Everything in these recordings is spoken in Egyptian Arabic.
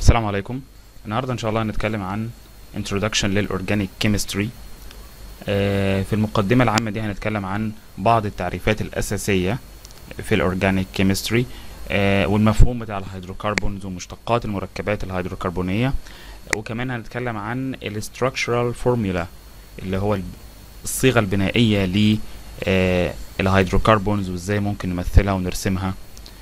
السلام عليكم النهارده ان شاء الله هنتكلم عن introduction للاورجانيك كيمستري في المقدمه العامه دي هنتكلم عن بعض التعريفات الاساسيه في الاورجانيك كيمستري والمفهوم بتاع الهيدروكربونز ومشتقات المركبات الهيدروكربونيه وكمان هنتكلم عن الستراكشرال فورمولا اللي هو الصيغه البنائيه ل الهيدروكربونز وازاي ممكن نمثلها ونرسمها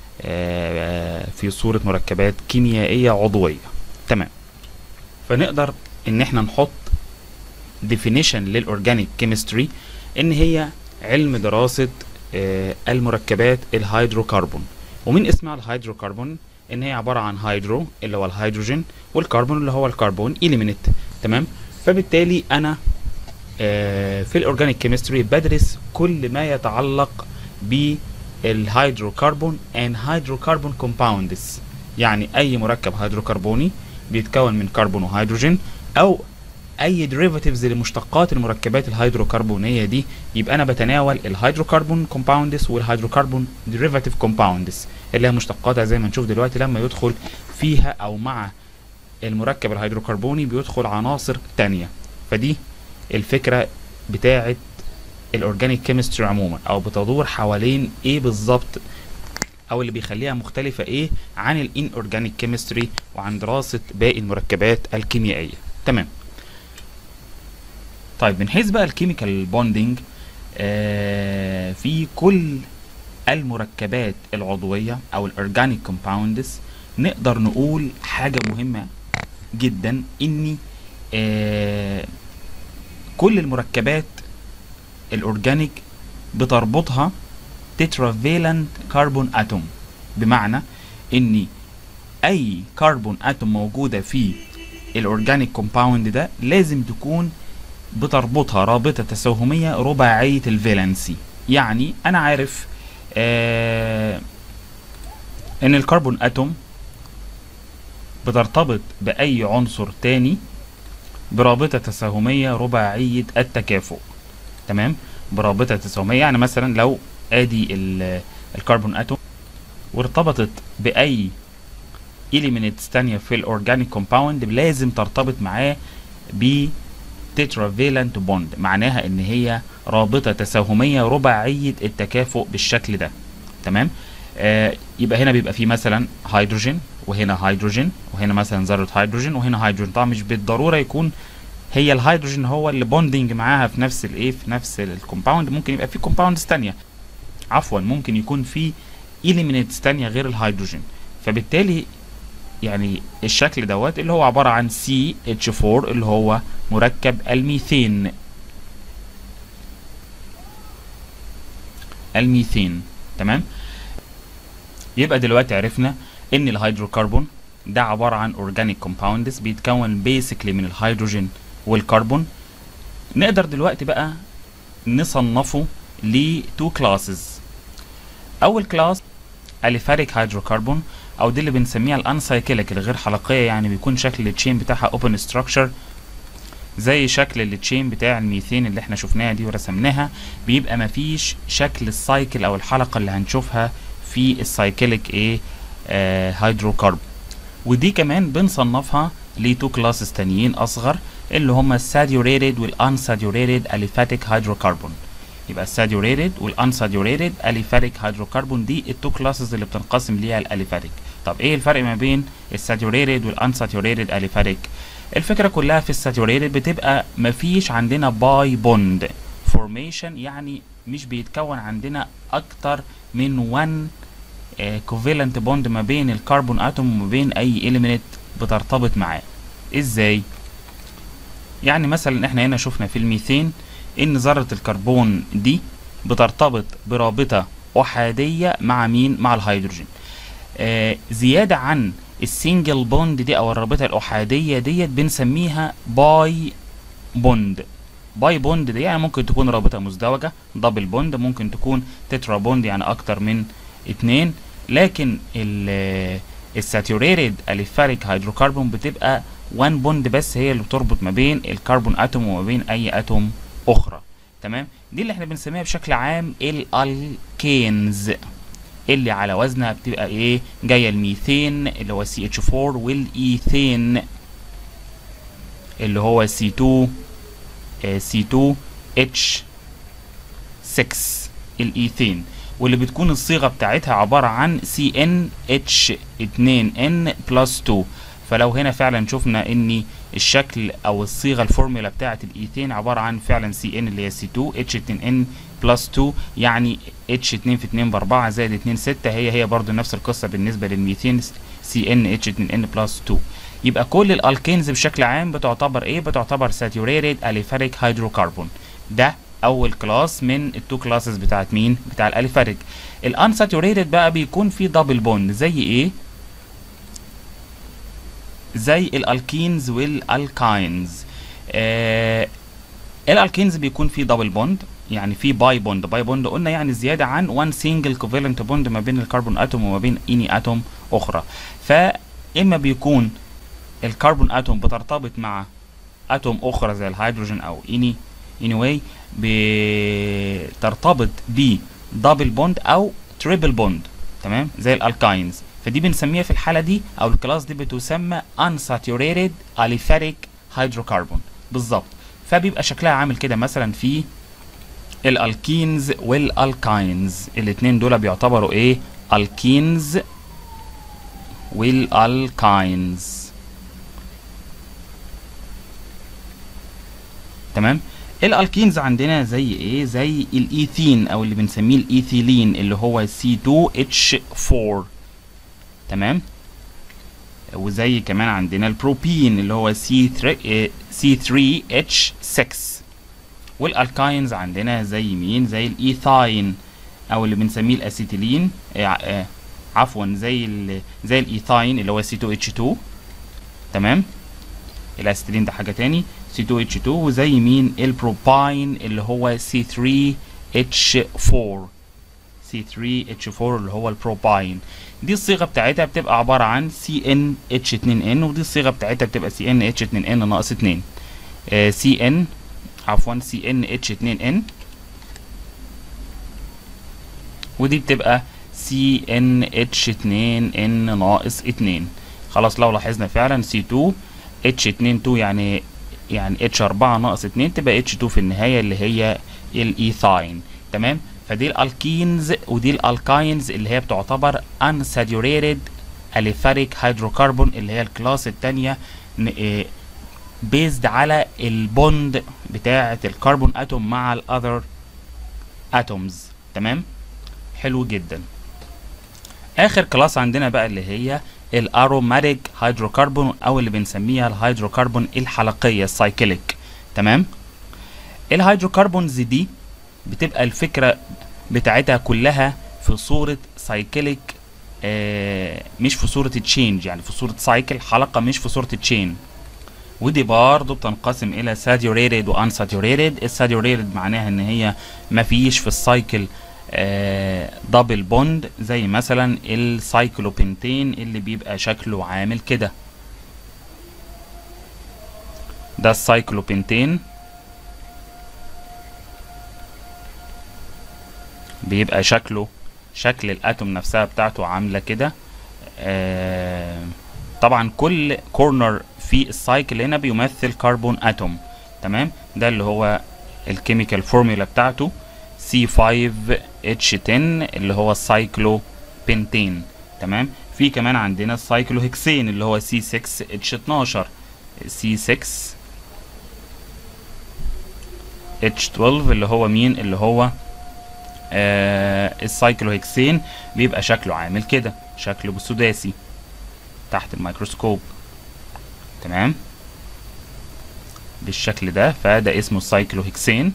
في صورة مركبات كيميائية عضوية تمام فنقدر ان احنا نحط definition للأورجانيك كيمستري ان هي علم دراسة المركبات الهيدروكربون ومن اسمها الهيدروكربون ان هي عبارة عن هيدرو اللي هو الهيدروجين والكربون اللي هو الكربون إليمنت تمام فبالتالي انا في الأورجانيك كيمستري بدرس كل ما يتعلق ب الهيدروكربون and هيدروكربون كومباوندز يعني اي مركب هيدروكربوني بيتكون من كربون وهيدروجين او اي ديريفاتيفز لمشتقات المركبات الهيدروكربونيه دي يبقى انا بتناول الهيدروكربون كومباوندز والهيدروكربون ديريفاتيف كومباوندز اللي هي مشتقاتها زي ما نشوف دلوقتي لما يدخل فيها او مع المركب الهيدروكربوني بيدخل عناصر تانية فدي الفكره بتاعه الاورجانيك كيمستري عموما او بتدور حوالين ايه بالظبط او اللي بيخليها مختلفه ايه عن الان اورجانيك كيمستري وعن دراسه باقي المركبات الكيميائيه تمام طيب من حيث بقى الكيميكال بوندنج آه في كل المركبات العضويه او الاورجانيك كومباوندز نقدر نقول حاجه مهمه جدا اني آه كل المركبات الاورجانيك بتربطها تترافيلنت كربون اتوم بمعنى ان اي كربون اتوم موجوده في الاورجانيك كومباوند ده لازم تكون بتربطها رابطه تساهميه رباعيه الفالنسي يعني انا عارف آه ان الكربون اتوم بترتبط باي عنصر تاني برابطه تساهميه رباعيه التكافؤ تمام برابطه تساهميه يعني مثلا لو ادي الكربون اتوم وارتبطت باي اليمنتس تانية في الاورجانيك كومباوند لازم ترتبط معاه ب تترافيلنت بوند معناها ان هي رابطه تساهميه رباعيه التكافؤ بالشكل ده تمام آه يبقى هنا بيبقى فيه مثلا هيدروجين وهنا هيدروجين وهنا مثلا ذره هيدروجين وهنا هيدروجين طبعا مش بالضروره يكون هي الهيدروجين هو اللي بوندنج معاها في نفس الايه في نفس الكومباوند ممكن يبقى في كومباوندز تانية عفوا ممكن يكون في اليمنتس تانية غير الهيدروجين فبالتالي يعني الشكل دوت اللي هو عبارة عن CH4 اللي هو مركب الميثين الميثين تمام يبقى دلوقتي عرفنا ان الهيدروكربون ده عبارة عن اورجانيك كومباوندز بيتكون بيسكلي من الهيدروجين والكربون نقدر دلوقتي بقى نصنفه ل تو كلاسز اول كلاس اليفاريك هيدروكربون او دي اللي بنسميها الانسايكليك الغير حلقيه يعني بيكون شكل التشين بتاعها اوبن ستراكشر زي شكل التشين بتاع الميثين اللي احنا شفناها دي ورسمناها بيبقى مفيش شكل السايكل او الحلقه اللي هنشوفها في السايكليك ايه آه هيدروكربون ودي كمان بنصنفها لتو كلاسز تانيين اصغر اللي هما الساتيوريتد والانساتيوريتد اليفاتيك هيدروكربون يبقى الساتيوريتد والانساتيوريتد اليفاتيك هيدروكربون دي التو كلاسز اللي بتنقسم ليها الاليفاتيك طب ايه الفرق ما بين الساتيوريتد والانساتيوريتد اليفاتيك الفكره كلها في الساتيوريتد بتبقى مفيش عندنا باي بوند فورميشن يعني مش بيتكون عندنا اكتر من 1 كوفيلنت بوند ما بين الكربون اتوم وما بين اي اليمنت بترتبط معاه ازاي يعني مثلا احنا هنا شفنا في الميثين ان ذره الكربون دي بترتبط برابطه احاديه مع مين مع الهيدروجين آه زياده عن السنجل بوند دي او الرابطه الاحاديه ديت بنسميها باي بوند باي بوند دي يعني ممكن تكون رابطه مزدوجه دبل بوند ممكن تكون تترا بوند يعني اكتر من اتنين لكن الساتوريتد اليفاريك هيدروكربون بتبقى 1 بوند بس هي اللي بتربط ما بين الكربون اتوم وما بين اي اتوم اخرى تمام دي اللي احنا بنسميها بشكل عام الالكينز اللي على وزنها بتبقى ايه جايه الميثين اللي هو سي اتش 4 والايثين اللي هو سي 2 سي 2 اتش 6 الايثين واللي بتكون الصيغه بتاعتها عباره عن سي ان اتش 2 ان بلس 2 فلو هنا فعلا شفنا ان الشكل او الصيغه الفورمولا بتاعه الايثين عباره عن فعلا سي ان اللي هي سي 2 اتش 2 ان بلس 2 يعني اتش 2 في 2 ب 4 زائد 2 6 هي هي برضو نفس القصه بالنسبه للميثين سي ان اتش 2 ان بلس 2 يبقى كل الالكينز بشكل عام بتعتبر ايه بتعتبر ساتوريتد اليفاريك هيدروكربون ده اول كلاس من التو كلاسز بتاعت مين بتاع الاليفاريك الانساتوريتد بقى بيكون في دبل بوند زي ايه زي الالكينز والالكاينز آه الالكينز بيكون في دبل بوند يعني في باي بوند باي بوند قلنا يعني زياده عن وان سنجل كوفالنت بوند ما بين الكربون اتوم وما بين اني اتوم اخرى فاما بيكون الكربون اتوم بترتبط مع اتوم اخرى زي الهيدروجين او اني anyway بترتبط ب دبل بوند او تريبل بوند تمام زي الالكاينز فدي بنسميها في الحاله دي او الكلاس دي بتسمى unsaturated aliphatic hydrocarbon بالظبط فبيبقى شكلها عامل كده مثلا في الالكينز والالكاينز الاثنين دول بيعتبروا ايه الكينز والالكاينز تمام الالكينز عندنا زي ايه زي الايثين او اللي بنسميه الايثيلين اللي هو C2H4 تمام وزي كمان عندنا البروبين اللي هو C3 C3H6 والالكاينز عندنا زي مين زي الايثاين او اللي بنسميه الاسيتيلين آه آه عفوا زي ال زي الايثاين اللي هو C2H2 تمام الاسيتيلين ده حاجه تاني C2H2 وزي مين البروباين اللي هو C3H4 C3H4 اللي هو البروباين دي الصيغه بتاعتها بتبقى عباره عن CnH2n ودي الصيغه بتاعتها بتبقى CnH2n ناقص 2 آه CN عفوا CnH2n ودي بتبقى CnH2n ناقص 2 خلاص لو لاحظنا فعلا C2 H22 يعني يعني H4 ناقص 2 تبقى H2 في النهاية اللي هي الإيثاين تمام فدي الالكينز ودي الالكاينز اللي هي بتعتبر unsaturated aliphatic hydrocarbon اللي هي الكلاس الثانية بيزد على البوند بتاعة الكربون اتوم مع الاذر اتومز تمام حلو جدا اخر كلاس عندنا بقى اللي هي الاروماتيك هيدروكربون او اللي بنسميها الهيدروكربون الحلقيه السايكليك تمام الهيدروكربونز دي بتبقى الفكره بتاعتها كلها في صوره سايكليك آه مش في صوره تشينج يعني في صوره سايكل حلقه مش في صوره تشين ودي برضه بتنقسم الى ساتوريتد وانساتوريتد الساتوريتد معناها ان هي مفيش في السايكل دبل بوند زي مثلا السايكلوبنتين اللي بيبقى شكله عامل كده ده السايكلوبنتين بيبقى شكله شكل الاتوم نفسها بتاعته عامله كده آه طبعا كل كورنر في السايكل هنا بيمثل كربون اتوم تمام ده اللي هو الكيميكال فورمولا بتاعته C5H10 اللي هو السايكلو بنتين تمام في كمان عندنا السايكلو هكسين اللي هو C6H12 C6 H12 اللي هو مين اللي هو آه السايكلو هكسين بيبقى شكله عامل كده شكله بالسداسي تحت الميكروسكوب تمام بالشكل ده فده اسمه السايكلو هكسين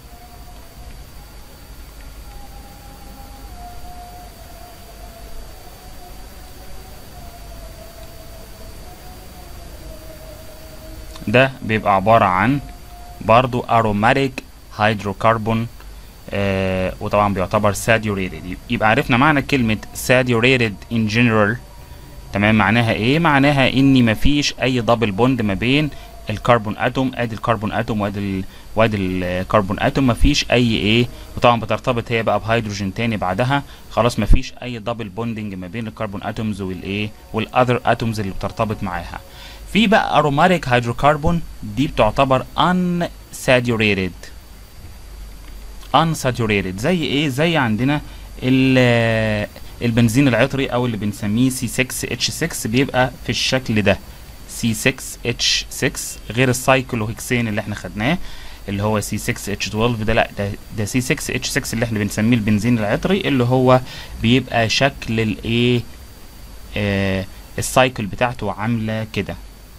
ده بيبقى عبارة عن برضو aromatic hydrocarbon آه وطبعا بيعتبر saturated يبقى عرفنا معنى كلمة saturated in general تمام معناها ايه معناها ان مفيش اي دبل بوند ما بين الكربون اتوم ادي الكربون اتوم وادي ال... وادي الكربون اتوم مفيش اي ايه وطبعا بترتبط هي بقى بهيدروجين تاني بعدها خلاص مفيش اي دبل بوندنج ما بين الكربون اتومز والايه والاذر اتومز اللي بترتبط معاها في بقى اروماتيك هيدروكربون دي بتعتبر unsaturated unsaturated زي ايه زي عندنا ال- البنزين العطري او اللي بنسميه C6H6 بيبقى في الشكل ده C6H6 غير السايكلوهكسين اللي احنا خدناه اللي هو C6H12 ده لا ده ده C6H6 اللي احنا بنسميه البنزين العطري اللي هو بيبقى شكل الايه آه السايكل بتاعته عامله كده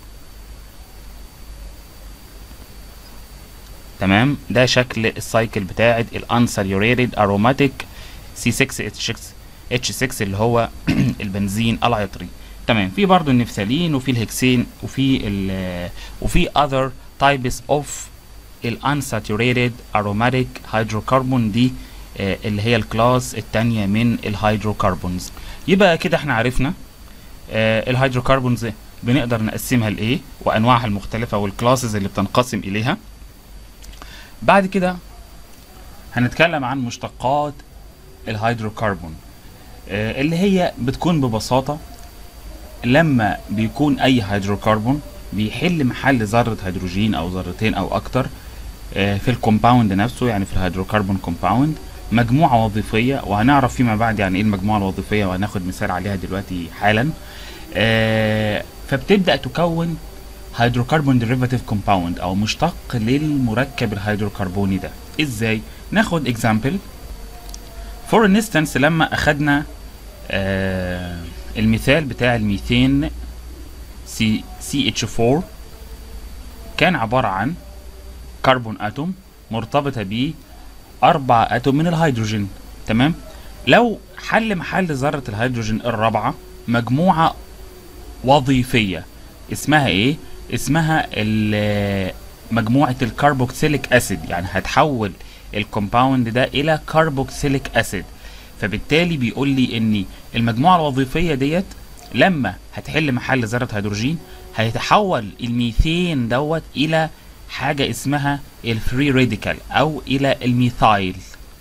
تمام ده شكل السايكل بتاعت الانساتيوريتد اروماتيك C6H6 H6 اللي هو البنزين العطري تمام في برضو النفثالين وفي الهكسين وفي ال وفي other types of الانساتيوريتد aromatic hydrocarbon دي آه، اللي هي الكلاس التانية من الهيدروكربونز يبقى كده احنا عرفنا آه، الهيدروكربونز بنقدر نقسمها لايه وانواعها المختلفة والكلاسز اللي بتنقسم اليها بعد كده هنتكلم عن مشتقات الهيدروكربون آه، اللي هي بتكون ببساطة لما بيكون أي هيدروكربون بيحل محل ذرة هيدروجين أو ذرتين أو أكتر آه، في الكومباوند نفسه يعني في الهيدروكربون كومباوند مجموعة وظيفية وهنعرف فيما بعد يعني ايه المجموعة الوظيفية وهناخد مثال عليها دلوقتي حالا آه، فبتبدأ تكون هيدروكربون ديريفاتيف كومباوند او مشتق للمركب الهيدروكربوني ده ازاي ناخد اكزامبل فور انستنس لما اخدنا آه المثال بتاع الميثين سي سي اتش 4 كان عبارة عن كربون اتوم مرتبطة ب أربع اتوم من الهيدروجين تمام لو حل محل ذرة الهيدروجين الرابعة مجموعة وظيفية اسمها ايه اسمها ال- مجموعة الكربوكسيليك اسيد يعني هتحول الكومباوند ده الى كربوكسيليك اسيد فبالتالي بيقول لي ان المجموعة الوظيفية ديت لما هتحل محل ذرة هيدروجين هيتحول الميثين دوت الى حاجة اسمها الفري راديكال او الى الميثايل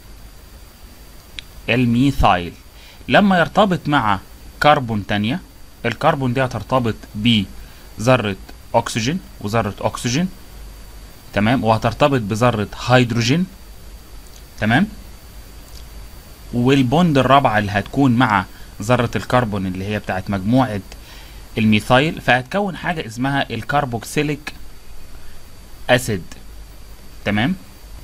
الميثايل لما يرتبط مع كربون تانية الكربون دي هترتبط بذرة أكسجين وذرة أكسجين تمام وهترتبط بذرة هيدروجين تمام والبوند الرابعة اللي هتكون مع ذرة الكربون اللي هي بتاعت مجموعة الميثايل فهتكون حاجة اسمها الكربوكسيليك أسيد تمام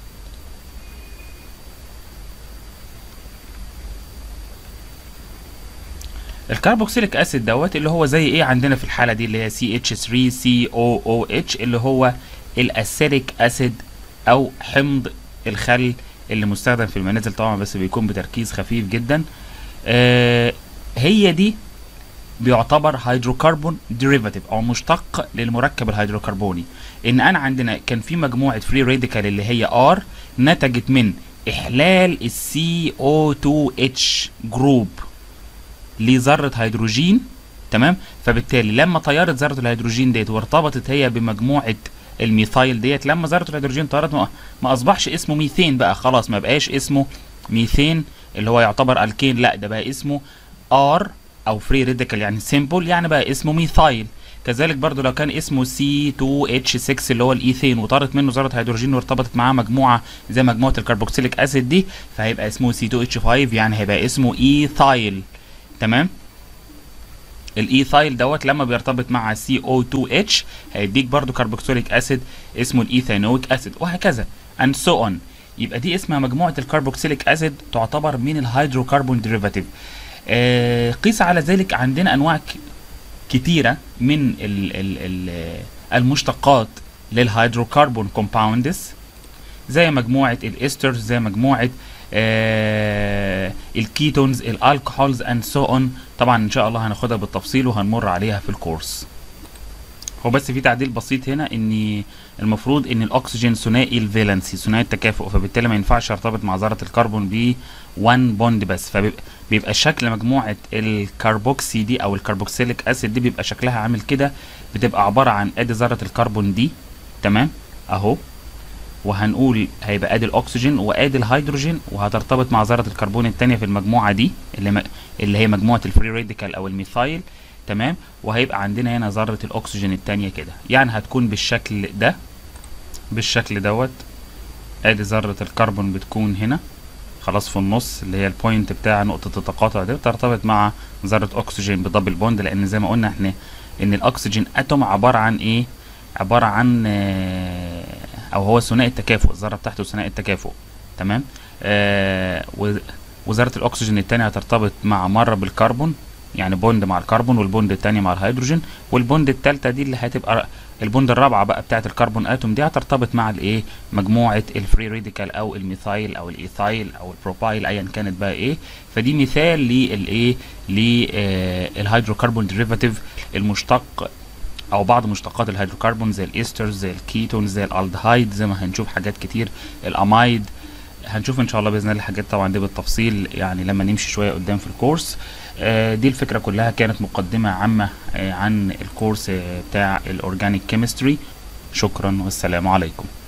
الكربوكسيليك اسيد دوت اللي هو زي ايه عندنا في الحاله دي اللي هي CH3COOH اللي هو الاسيريك اسيد او حمض الخل اللي مستخدم في المنازل طبعا بس بيكون بتركيز خفيف جدا آه هي دي بيعتبر هيدروكربون ديريفاتيف او مشتق للمركب الهيدروكربوني ان انا عندنا كان في مجموعه فري راديكال اللي هي ار نتجت من احلال السي او 2 اتش جروب لذره هيدروجين تمام فبالتالي لما طيرت ذره الهيدروجين ديت وارتبطت هي بمجموعه الميثايل ديت لما ذره الهيدروجين طيرت ما, ما اصبحش اسمه ميثين بقى خلاص ما بقاش اسمه ميثين اللي هو يعتبر الكين لا ده بقى اسمه ار او فري راديكال يعني سيمبل يعني بقى اسمه ميثايل كذلك برضو لو كان اسمه C2H6 اللي هو الايثين وطارت منه ذره هيدروجين وارتبطت معاه مجموعه زي مجموعه الكربوكسيليك اسيد دي فهيبقى اسمه C2H5 يعني هيبقى اسمه ايثايل تمام الايثايل دوت لما بيرتبط مع CO2H هيديك برضو كربوكسيليك اسيد اسمه الايثانويك اسيد وهكذا and so on يبقى دي اسمها مجموعه الكربوكسيليك اسيد تعتبر من الهيدروكربون ديريفاتيف آه قيس على ذلك عندنا انواع ك- كتيره من ال ال ال المشتقات للهيدروكربون كومباوندز زي مجموعه الاسترز زي مجموعه آه الكيتونز الالكحولز اند سو اون طبعا ان شاء الله هناخدها بالتفصيل وهنمر عليها في الكورس هو بس في تعديل بسيط هنا ان المفروض ان الاكسجين ثنائي الفالنسي ثنائي التكافؤ فبالتالي ما ينفعش يرتبط مع ذره الكربون ب 1 بوند بس فبيبقى شكل مجموعه الكربوكسي دي او الكربوكسيليك اسيد دي بيبقى شكلها عامل كده بتبقى عباره عن ادي ذره الكربون دي تمام اهو وهنقول هيبقى ادي الاكسجين وادي الهيدروجين وهترتبط مع ذره الكربون الثانيه في المجموعه دي اللي, م... اللي هي مجموعه الفري راديكال او الميثايل تمام وهيبقى عندنا هنا ذره الاكسجين الثانيه كده يعني هتكون بالشكل ده بالشكل دوت ادي ذره الكربون بتكون هنا خلاص في النص اللي هي البوينت بتاع نقطه التقاطع دي بترتبط مع ذره اكسجين بدبل بوند لان زي ما قلنا احنا ان الاكسجين اتوم عباره عن ايه عباره عن او هو ثنائي التكافؤ الذره بتاعته ثنائي التكافؤ تمام آه وذره الاكسجين الثانيه هترتبط مع مره بالكربون يعني بوند مع الكربون والبوند الثاني مع الهيدروجين والبوند الثالثه دي اللي هتبقى البوند الرابعه بقى بتاعه الكربون اتوم دي هترتبط مع الايه مجموعه الفري راديكال او الميثايل او الايثايل او البروبايل ايا كانت بقى ايه فدي مثال للايه للهيدروكربون ديريفاتيف المشتق او بعض مشتقات الهيدروكربون زي الاسترز زي الكيتونز زي الالدهايد زي ما هنشوف حاجات كتير الامايد هنشوف ان شاء الله باذن الله الحاجات طبعا دي بالتفصيل يعني لما نمشي شويه قدام في الكورس آه دي الفكره كلها كانت مقدمه عامه آه عن الكورس آه بتاع الاورجانيك كيمستري شكرا والسلام عليكم